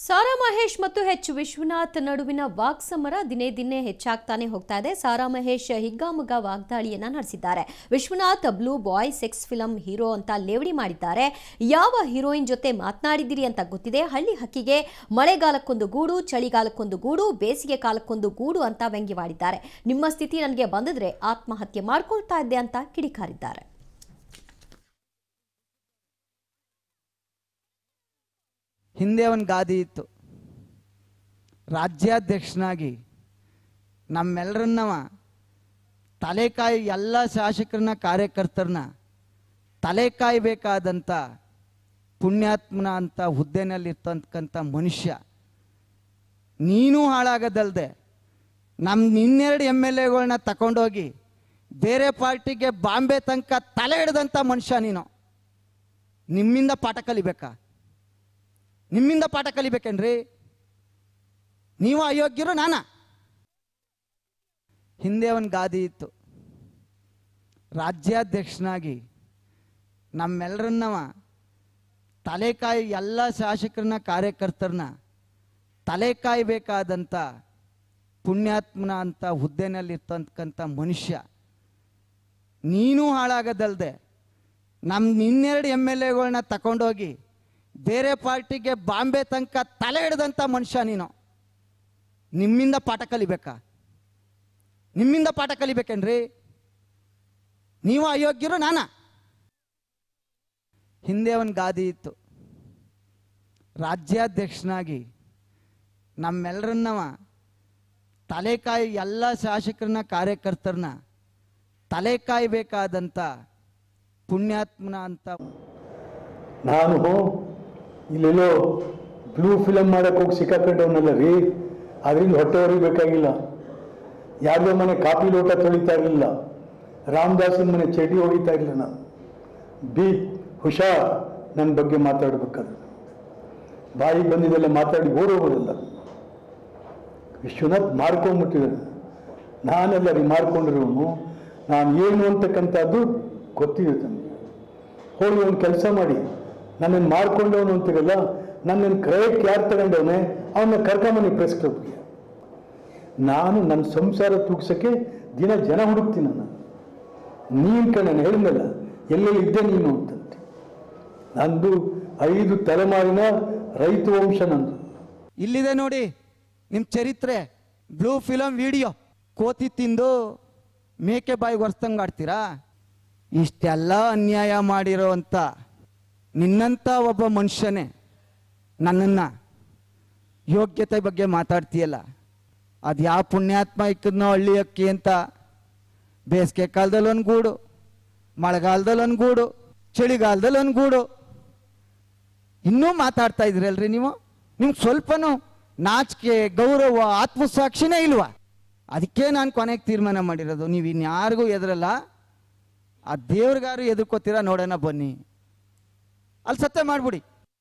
ಸಾರಾ ಮಹೇಶ್ ಮತ್ತು ಎಚ್ ವಿಶ್ವನಾಥ್ ನಡುವಿನ ವಾಕ್ಸಮರ ದಿನೇ ದಿನೇ ಹೆಚ್ಚಾಗ್ತಾನೆ ಹೋಗ್ತಾ ಇದೆ ಸಾರಾ ಮಹೇಶ್ ಹಿಗ್ಗಾಮುಗ್ಗಾ ವಾಗ್ದಾಳಿಯನ್ನ ನಡೆಸಿದ್ದಾರೆ Vishwanath blue boy sex film hero ಅಂತ ಲೇವಡಿ ಮಾಡಿದ್ದಾರೆ ಯಾವ ಹೀರೋಯಿನ್ ಜೊತೆ ಮಾತನಾಡಿದ್ದೀರಿ ಅಂತ ಗೊತ್ತಿದೆ ಹಳ್ಳಿ ಹಕ್ಕಿಗೆ ಮಳೆಗಾಲಕ್ಕೊಂದು ಗೂಡು ಚಳಿಗಾಲಕ್ಕೊಂದು ಗೂಡು ಬೇಸಿಗೆ ಕಾಲಕ್ಕೊಂದು ಗೂಡು ಅಂತ ವ್ಯಂಗ್ಯವಾಡಿದ್ದಾರೆ ನಿಮ್ಮ ಸ್ಥಿತಿ ನನಗೆ ಬಂದಿದ್ರೆ ಆತ್ಮಹತ್ಯೆ ಮಾಡ್ಕೊಳ್ತಾ ಇದ್ದೆ ಅಂತ ಕಿಡಿಕಾರಿದ್ದಾರೆ ಹಿಂದೆ ಒಂದು ಗಾದಿ ಇತ್ತು ರಾಜ್ಯಾಧ್ಯಕ್ಷನಾಗಿ ನಮ್ಮೆಲ್ಲರನ್ನವ ತಲೆಕಾಯಿ ಎಲ್ಲ ಶಾಸಕರನ್ನ ಕಾರ್ಯಕರ್ತರನ್ನ ತಲೆ ಕಾಯಬೇಕಾದಂಥ ಪುಣ್ಯಾತ್ಮನ ಅಂತ ಹುದ್ದೆನಲ್ಲಿರ್ತಕ್ಕಂಥ ಮನುಷ್ಯ ನೀನೂ ಹಾಳಾಗೋದಲ್ದೆ ನಮ್ಮ ಇನ್ನೆರಡು ಎಮ್ ಎಲ್ ಎಗಳನ್ನ ತಗೊಂಡೋಗಿ ಬೇರೆ ಪಾರ್ಟಿಗೆ ಬಾಂಬೆ ತನಕ ತಲೆ ಹಿಡ್ದಂಥ ಮನುಷ್ಯ ನೀನು ನಿಮ್ಮಿಂದ ಪಾಠ ಕಲಿಬೇಕಾ ನಿಮ್ಮಿಂದ ಪಾಠ ಕಲಿಬೇಕೇನ್ರಿ ನೀವು ಅಯೋಗ್ಯರು ನಾನ ಹಿಂದೆ ಒಂದು ಗಾದಿ ಇತ್ತು ರಾಜ್ಯಾಧ್ಯಕ್ಷನಾಗಿ ನಮ್ಮೆಲ್ಲರನ್ನವ ತಲೆಕಾಯಿ ಎಲ್ಲ ಶಾಸಕರನ್ನ ಕಾರ್ಯಕರ್ತರನ್ನ ತಲೆ ಕಾಯಬೇಕಾದಂಥ ಪುಣ್ಯಾತ್ಮನ ಅಂತ ಹುದ್ದೆನಲ್ಲಿರ್ತಕ್ಕಂಥ ಮನುಷ್ಯ ನೀನೂ ಹಾಳಾಗೋದಲ್ದೆ ನಮ್ಮ ಇನ್ನೆರಡು ಎಮ್ ಎಲ್ ಎಗಳನ್ನ ತಗೊಂಡೋಗಿ ಬೇರೆ ಪಾರ್ಟಿಗೆ ಬಾಂಬೆ ತನಕ ತಲೆ ಹಿಡ್ದಂಥ ಮನುಷ್ಯ ನೀನು ನಿಮ್ಮಿಂದ ಪಾಠ ಕಲಿಬೇಕಾ ನಿಮ್ಮಿಂದ ಪಾಠ ಕಲಿಬೇಕೇನ್ರಿ ನೀವು ಅಯೋಗ್ಯರು ನಾನ ಹಿಂದೆ ಒಂದು ಗಾದಿ ಇತ್ತು ರಾಜ್ಯಾಧ್ಯಕ್ಷನಾಗಿ ನಮ್ಮೆಲ್ಲರನ್ನವ ತಲೆಕಾಯಿ ಎಲ್ಲ ಶಾಸಕರನ್ನ ಕಾರ್ಯಕರ್ತರನ್ನ ತಲೆ ಕಾಯಬೇಕಾದಂಥ ಪುಣ್ಯಾತ್ಮನ ಅಂತ ನಾನು ಇಲ್ಲೆಲ್ಲೋ ಬ್ಲೂ ಫಿಲಮ್ ಮಾಡಕ್ಕೆ ಹೋಗಿ ಸಿಕ್ಕಾಕೊಂಡವನಲ್ಲ ರೀ ಅದರಿಂದ ಹೊಟ್ಟೆ ಹೊರಿಬೇಕಾಗಿಲ್ಲ ಯಾರ್ದೋ ಮನೆ ಕಾಫಿ ಲೋಟ ತೊಳಿತಾ ಇರಲಿಲ್ಲ ರಾಮದಾಸನ ಮನೆ ಚಟಿ ಹೊಡಿತಾ ಇರಲಿಲ್ಲ ನಾನು ಬಿ ಹುಷಾರ್ ನನ್ನ ಬಗ್ಗೆ ಮಾತಾಡ್ಬೇಕಾದ್ರೆ ಬಾಯಿ ಬಂದಿದ್ದೆಲ್ಲ ಮಾತಾಡಿ ಓಡೋಗೋದಿಲ್ಲ ವಿಶ್ವನಾಥ್ ಮಾರ್ಕೊಂಡ್ಬಿಟ್ಟಿದ್ದಾನೆ ನಾನೆಲ್ಲ ರೀ ಮಾರ್ಕೊಂಡಿರೋನು ನಾನು ಏನು ಅಂತಕ್ಕಂಥದ್ದು ಗೊತ್ತಿದೆ ನನಗೆ ಹೋಗಿ ಒಂದು ಕೆಲಸ ಮಾಡಿ ನನ್ನನ್ನು ಮಾರ್ಕೊಂಡವನು ಅಂತೀರಲ್ಲ ನನ್ನನ್ನು ಕ್ರಯಕ್ಕೆ ಯಾರು ತಗೊಂಡವನೆ ಅವನ್ನ ಕರ್ಕೊಂಬನ್ನಿ ಪ್ರೆಸ್ ಕ್ಲಬ್ಗೆ ನಾನು ನನ್ನ ಸಂಸಾರ ತೂಗ್ಸಕ್ಕೆ ದಿನ ಜನ ಹುಡುಕ್ತೀನಿ ನಾನು ನೀನು ಕಣ ನಾನು ಹೇಳಿದ್ನಲ್ಲ ಎಲ್ಲೆಲ್ಲಿ ಇದ್ದೆ ನೀನು ಅಂತಂತೆ ನಂದು ಐದು ತಲೆಮಾರಿನ ರೈತ ವಂಶ ನಂದು ಇಲ್ಲಿದೆ ನೋಡಿ ನಿಮ್ಮ ಚರಿತ್ರೆ ಬ್ಲೂ ಫಿಲಮ್ ವಿಡಿಯೋ ಕೋತಿ ತಿಂದು ಮೇಕೆ ಬಾಯಿಗೆ ಒರೆಸ್ದಂಗೆ ಆಡ್ತೀರಾ ಇಷ್ಟೆಲ್ಲ ಅನ್ಯಾಯ ಮಾಡಿರೋ ಅಂತ ನಿನ್ನಂಥ ಒಬ್ಬ ಮನುಷ್ಯನೇ ನನ್ನನ್ನು ಯೋಗ್ಯತೆ ಬಗ್ಗೆ ಮಾತಾಡ್ತೀಯಲ್ಲ ಅದು ಯಾವ ಪುಣ್ಯಾತ್ಮ ಇಕ್ಕದ್ನೋ ಹಳ್ಳಿ ಅಕ್ಕಿ ಅಂತ ಬೇಸಿಗೆ ಕಾಲದಲ್ಲಿ ಒಂದು ಗೂಡು ಮಳೆಗಾಲದಲ್ಲಿ ಒಂದು ಗೂಡು ಚಳಿಗಾಲದಲ್ಲಿ ಒಂದು ಗೂಡು ಇನ್ನೂ ಮಾತಾಡ್ತಾ ಇದ್ರಲ್ರಿ ನೀವು ನಿಮ್ಗೆ ಸ್ವಲ್ಪನೂ ನಾಚಿಕೆ ಗೌರವ ಆತ್ಮಸಾಕ್ಷಿನೇ ಇಲ್ವಾ ಅದಕ್ಕೆ ನಾನು ಕೊನೆಗೆ ತೀರ್ಮಾನ ಮಾಡಿರೋದು ನೀವು ಇನ್ಯಾರಿಗೂ ಎದುರಲ್ಲ ಆ ದೇವ್ರಿಗಾರು ಎದುರ್ಕೋತೀರಾ ನೋಡೋಣ ಬನ್ನಿ ಅಲ್ಲಿ ಸತ್ಯ ಮಾಡ್ಬಿಡಿ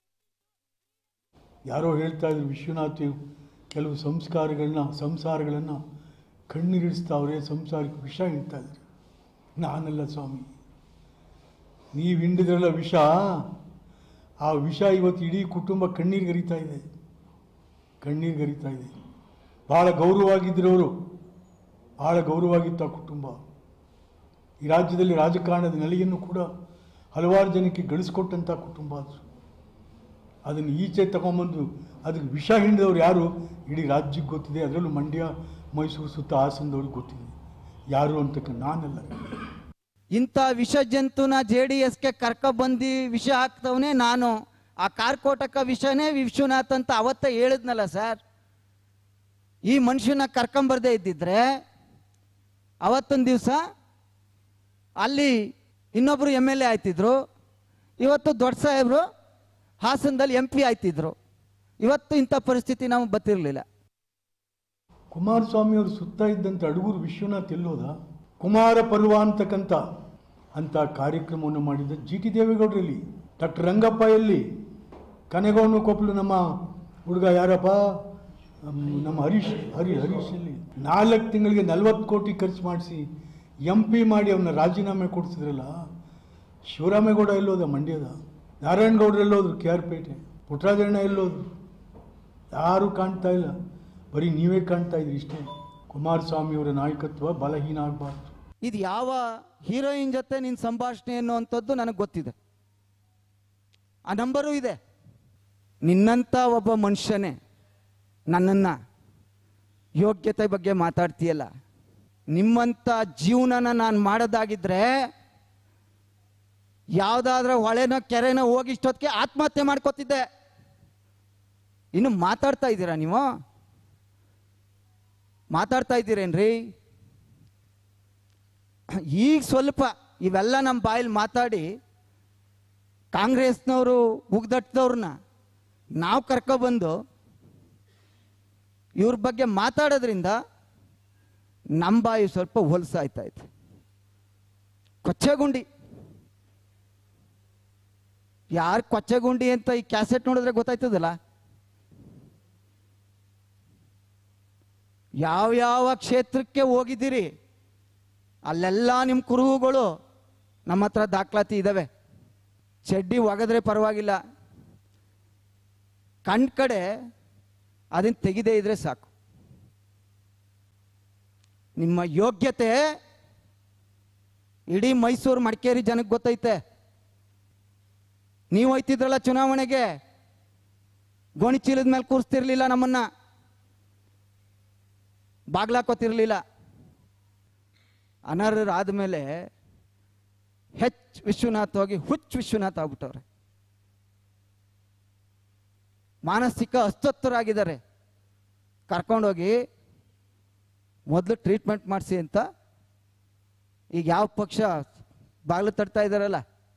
ಯಾರೋ ಹೇಳ್ತಾ ಇದ್ರು ವಿಶ್ವನಾಥ್ ಕೆಲವು ಸಂಸ್ಕಾರಗಳನ್ನ ಸಂಸಾರಗಳನ್ನು ಕಣ್ಣೀರಿಡಿಸ್ತಾವ್ರೆ ಸಂಸಾರಕ್ಕೆ ವಿಷ ಹಿಂಡ್ತಾ ಇದ್ರು ನಾನಲ್ಲ ಸ್ವಾಮಿ ನೀವು ಹಿಂಡಿದ್ರಲ್ಲ ವಿಷ ಆ ವಿಷ ಇವತ್ತು ಇಡೀ ಕುಟುಂಬ ಕಣ್ಣೀರು ಗರಿತಾ ಇದೆ ಕಣ್ಣೀರು ಗರಿತಾ ಇದೆ ಭಾಳ ಗೌರವವಾಗಿದ್ದರವರು ಭಾಳ ಗೌರವವಾಗಿತ್ತು ಆ ಕುಟುಂಬ ಈ ರಾಜ್ಯದಲ್ಲಿ ರಾಜಕಾರಣದ ನೆಲೆಯನ್ನು ಕೂಡ ಹಲವಾರು ಜನಕ್ಕೆ ಗಳಿಸ್ಕೊಟ್ಟಂಥ ಕುಟುಂಬ ಅದು ಅದನ್ನು ಈಚೆ ತಗೊಂಬಂದು ಅದಕ್ಕೆ ವಿಷ ಹಿಂಡಿದವ್ರು ಯಾರು ಇಡೀ ರಾಜ್ಯಕ್ಕೆ ಗೊತ್ತಿದೆ ಅದರಲ್ಲೂ ಮಂಡ್ಯ ಮೈಸೂರು ಸುತ್ತ ಹಾಸನದವ್ರಿಗೆ ಗೊತ್ತಿದೆ ಯಾರು ಅಂತಕ್ಕ ನಾನಲ್ಲ ಇಂಥ ವಿಷ ಜಂತುನ ಜೆ ಡಿ ಎಸ್ಗೆ ಕರ್ಕೊಬಂದು ವಿಷ ಹಾಕ್ತವನೇ ನಾನು ಆ ಕಾರ್ಕೋಟಕ ವಿಷನೇ ವಿಶ್ವನಾಥ್ ಅಂತ ಅವತ್ತೇ ಹೇಳಿದ್ನಲ್ಲ ಸರ್ ಈ ಮನುಷ್ಯನ ಕರ್ಕೊಂಬರ್ದೇ ಇದ್ದಿದ್ರೆ ಅವತ್ತೊಂದು ದಿವಸ ಅಲ್ಲಿ ಇನ್ನೊಬ್ರು ಎಮ್ ಎಲ್ ಎ ಆಯ್ತಿದ್ರು ಇವತ್ತು ದೊಡ್ಡ ಸಾಹೇಬರು ಹಾಸನದಲ್ಲಿ ಎಂ ಪಿ ಆಯ್ತಿದ್ರು ಇವತ್ತು ಇಂಥ ಪರಿಸ್ಥಿತಿ ನಮಗೆ ಬತ್ತಿರಲಿಲ್ಲ ಕುಮಾರಸ್ವಾಮಿ ಅವರು ಸುತ್ತ ಇದ್ದಂಥ ಅಡುಗೂರು ವಿಶ್ವನಾಥ್ ಎಲ್ಲೋದ ಕುಮಾರ ಪರ್ವ ಅಂತಕ್ಕಂಥ ಅಂಥ ಕಾರ್ಯಕ್ರಮವನ್ನು ಮಾಡಿದ್ದ ಜಿ ಟಿ ದೇವೇಗೌಡರಲ್ಲಿ ಡಾಕ್ಟರ್ ರಂಗಪ್ಪ ಎಲ್ಲಿ ಕನೆಗೌಡನು ಕೊಪ್ಪಲು ನಮ್ಮ ಹುಡುಗ ಯಾರಪ್ಪ ಹ್ಮ್, ನಮ್ಮ ಹರೀಶ್ ಹರಿ ಹರೀಶ್ ಎಲ್ಲಿ ನಾಲ್ಕು ತಿಂಗಳಿಗೆ ನಲ್ವತ್ತು ಕೋಟಿ ಖರ್ಚು ಮಾಡಿಸಿ ಎಂ ಪಿ ಮಾಡಿ ಅವನ್ನ ರಾಜೀನಾಮೆ ಕೊಡಿಸಿದ್ರಲ್ಲ ಶಿವರಾಮೇಗೌಡ ಎಲ್ಲೋದ ಮಂಡ್ಯದ ನಾರಾಯಣಗೌಡರು ಎಲ್ಲೋದ್ರು ಕೆ ಆರ್ ಪೇಟೆ ಪುಟ್ಟರಾಜಣ್ಣ ಎಲ್ಲೋದ್ರು ಯಾರೂ ಕಾಣ್ತಾ ಇಲ್ಲ ಬರೀ ನೀವೇ ಕಾಣ್ತಾ ಇದ್ರಿ ಇಷ್ಟೇ ಕುಮಾರಸ್ವಾಮಿಯವರ ನಾಯಕತ್ವ ಬಲಹೀನ ಆಗಬಾರ್ದು ಇದು ಯಾವ ಹೀರೋಯಿನ್ ಜೊತೆ ನಿನ್ನ ಸಂಭಾಷಣೆ ಅನ್ನುವಂಥದ್ದು ನನಗೆ ಗೊತ್ತಿದೆ ಆ ನಂಬರು ಇದೆ ನಿನ್ನಂಥ ಒಬ್ಬ ಮನುಷ್ಯನೇ ನನ್ನನ್ನು ಯೋಗ್ಯತೆ ಬಗ್ಗೆ ಮಾತಾಡ್ತೀಯಲ್ಲ ನಿಮ್ಮಂಥ ಜೀವನನ ನಾನು ಮಾಡೋದಾಗಿದ್ರೆ ಯಾವುದಾದ್ರೂ ಹೊಳೆನೋ ಕೆರೆನೋ ಹೋಗಿ ಇಷ್ಟೊತ್ತಿಗೆ ಆತ್ಮಹತ್ಯೆ ಮಾಡ್ಕೋತಿದ್ದೆ ಇನ್ನು ಮಾತಾಡ್ತಾ ಇದ್ದೀರಾ ನೀವು ಮಾತಾಡ್ತಾ ಇದ್ದೀರೇನ್ರಿ ಈಗ ಸ್ವಲ್ಪ ಇವೆಲ್ಲ ನಮ್ಮ ಬಾಯಲ್ಲಿ ಮಾತಾಡಿ ಕಾಂಗ್ರೆಸ್ನವರು ಉಗ್ದಟ್ಟದವ್ರನ್ನ ನಾವು ಕರ್ಕೊಬಂದು ಇವ್ರ ಬಗ್ಗೆ ಮಾತಾಡೋದ್ರಿಂದ ನಮ್ಮ ಬಾಯಿ ಸ್ವಲ್ಪ ಹೊಲಸಾಯ್ತಾ ಇತ್ತು ಕೊಚ್ಚೆಗುಂಡಿ ಯಾರು ಕೊಚ್ಚೆಗುಂಡಿ ಅಂತ ಈ ಕ್ಯಾಸೆಟ್ ನೋಡಿದ್ರೆ ಗೊತ್ತಾಯ್ತದಲ್ಲ ಯಾವ್ಯಾವ ಕ್ಷೇತ್ರಕ್ಕೆ ಹೋಗಿದ್ದೀರಿ ಅಲ್ಲೆಲ್ಲ ನಿಮ್ಮ ಕುರುಹುಗಳು ನಮ್ಮ ಹತ್ರ ದಾಖಲಾತಿ ಇದ್ದಾವೆ ಚಡ್ಡಿ ಒಗೆದ್ರೆ ಪರವಾಗಿಲ್ಲ ಕಣ್ ಕಡೆ ಅದನ್ನು ತೆಗೆದೇ ಇದ್ರೆ ಸಾಕು ನಿಮ್ಮ ಯೋಗ್ಯತೆ ಇಡೀ ಮೈಸೂರು ಮಡಿಕೇರಿ ಜನಕ್ಕೆ ಗೊತ್ತೈತೆ ನೀವು ಹೋಯ್ತಿದ್ರಲ್ಲ ಚುನಾವಣೆಗೆ ಗೋಣಿ ಚೀಲದ ಮೇಲೆ ಕೂರಿಸ್ತಿರ್ಲಿಲ್ಲ ನಮ್ಮನ್ನ ಬಾಗ್ಲಾಕೋತಿರ್ಲಿಲ್ಲ ಅನರ್ಹರಾದ ಮೇಲೆ ಹೆಚ್ ವಿಶ್ವನಾಥ್ ಹೋಗಿ ಹುಚ್ಚ ವಿಶ್ವನಾಥ್ ಆಗ್ಬಿಟ್ಟವ್ರೆ ಮಾನಸಿಕ ಅಸ್ತತ್ವರಾಗಿದ್ದಾರೆ ಕರ್ಕೊಂಡೋಗಿ ಮೊದಲು ಟ್ರೀಟ್ಮೆಂಟ್ ಮಾಡಿಸಿ ಅಂತ ಈಗ ಯಾವ ಪಕ್ಷ ಬಾಗಿಲು ತಡ್ತಾ ಇದ್ದಾರಲ್ಲ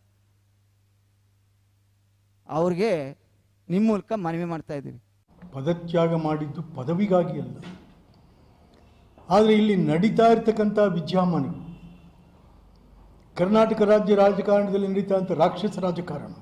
ಅವ್ರಿಗೆ ನಿಮ್ಮ ಮೂಲಕ ಮನವಿ ಮಾಡ್ತಾ ಇದ್ದೀವಿ ಪದತ್ಯಾಗ ಮಾಡಿದ್ದು ಪದವಿಗಾಗಿ ಅಲ್ಲ ಆದರೆ ಇಲ್ಲಿ ನಡೀತಾ ಇರ್ತಕ್ಕಂಥ ವಿದ್ಯಮಾನ ಕರ್ನಾಟಕ ರಾಜ್ಯ ರಾಜಕಾರಣದಲ್ಲಿ ನಡೀತಾ ಇದ್ದ ರಾಕ್ಷಸ ರಾಜಕಾರಣ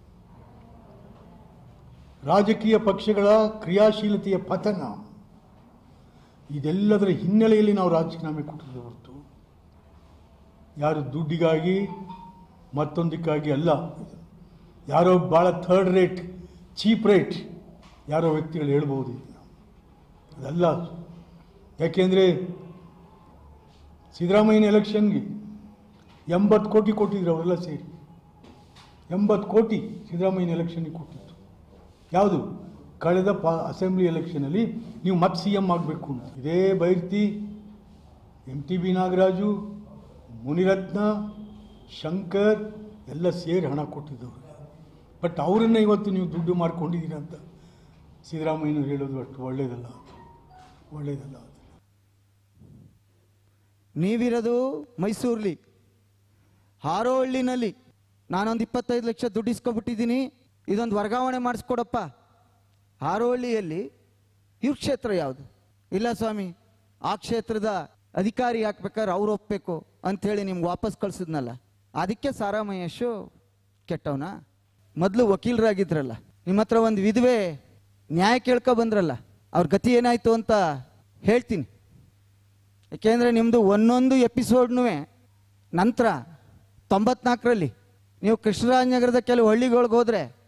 ರಾಜಕೀಯ ಪಕ್ಷಗಳ ಕ್ರಿಯಾಶೀಲತೆಯ ಪತನ ಇದೆಲ್ಲದರ ಹಿನ್ನೆಲೆಯಲ್ಲಿ ನಾವು ರಾಜೀನಾಮೆ ಕೊಟ್ಟಿದ್ದು ಹೊರತು ಯಾರು ದುಡ್ಡಿಗಾಗಿ ಮತ್ತೊಂದಕ್ಕಾಗಿ ಅಲ್ಲ ಯಾರೋ ಭಾಳ ಥರ್ಡ್ ರೇಟ್ ಚೀಪ್ ರೇಟ್ ಯಾರೋ ವ್ಯಕ್ತಿಗಳು ಹೇಳ್ಬೋದು ಇದನ್ನ. ಅದಲ್ಲ ಅದು. ಯಾಕೆಂದರೆ ಸಿದ್ದರಾಮಯ್ಯನ ಎಲೆಕ್ಷನ್ಗೆ ಎಂಬತ್ತು ಕೋಟಿ ಕೊಟ್ಟಿದ್ರು ಅವರೆಲ್ಲ ಸೇರಿ ಎಂಬತ್ತು ಕೋಟಿ ಸಿದ್ದರಾಮಯ್ಯನ ಎಲೆಕ್ಷನ್ಗೆ ಕೊಟ್ಟಿತ್ತು ಯಾವುದು ಕಳೆದ ಪ ಅಸೆಂಬ್ಲಿ ಎಲೆಕ್ಷನಲ್ಲಿ ನೀವು ಮತ್ತೆ ಸಿ ಎಮ್ ಆಗಬೇಕು ಅಂತ ಇದೇ Byrathi M T B Nagaraju Munirathna Shankar ಎಲ್ಲ ಸೇರಿ ಹಣ ಕೊಟ್ಟಿದ್ದವ್ರಿಗೆ ಬಟ್ ಅವರನ್ನು ಇವತ್ತು ನೀವು ದುಡ್ಡು ಮಾಡ್ಕೊಂಡಿದ್ದೀರ ಅಂತ ಸಿದ್ದರಾಮಯ್ಯನವ್ರು ಹೇಳೋದು ಅಷ್ಟು ಒಳ್ಳೆಯದಲ್ಲ ಒಳ್ಳೆಯದಲ್ಲ ಅದು ನೀವಿರೋದು ಮೈಸೂರ್ಲಿ ಹಾರೋಹಳ್ಳಿನಲ್ಲಿ ನಾನೊಂದು ಇಪ್ಪತ್ತೈದು ಲಕ್ಷ ದುಡ್ಡು ಇಸ್ಕೊಬಿಟ್ಟಿದ್ದೀನಿ ಇದೊಂದು ವರ್ಗಾವಣೆ ಮಾಡಿಸ್ಕೊಡಪ್ಪ ಹಾರೋಹಳ್ಳಿಯಲ್ಲಿ ಇವ್ರ ಕ್ಷೇತ್ರ ಯಾವುದು ಇಲ್ಲ ಸ್ವಾಮಿ ಆ ಕ್ಷೇತ್ರದ ಅಧಿಕಾರಿ ಹಾಕ್ಬೇಕಾದ್ರೆ ಅವ್ರು ಒಪ್ಪಬೇಕು ಅಂಥೇಳಿ ನಿಮ್ಗೆ ವಾಪಸ್ ಕಳ್ಸಿದ್ನಲ್ಲ ಅದಕ್ಕೆ ಸಾರಾ ಮಹೇಶು ಕೆಟ್ಟವನ ಮೊದಲು ವಕೀಲರಾಗಿದ್ರಲ್ಲ ನಿಮ್ಮ ಹತ್ರ ಒಂದು ವಿಧವೆ ನ್ಯಾಯ ಕೇಳ್ಕೊ ಬಂದ್ರಲ್ಲ ಅವ್ರ ಗತಿ ಏನಾಯ್ತು ಅಂತ ಹೇಳ್ತೀನಿ ಯಾಕೆಂದರೆ ನಿಮ್ಮದು ಒಂದೊಂದು ಎಪಿಸೋಡ್ನೂ ನಂತರ ತೊಂಬತ್ನಾಲ್ಕರಲ್ಲಿ ನೀವು ಕೃಷ್ಣರಾಜನಗರದ ಕೆಲವು ಹಳ್ಳಿಗಳಿಗೆ ಹೋದರೆ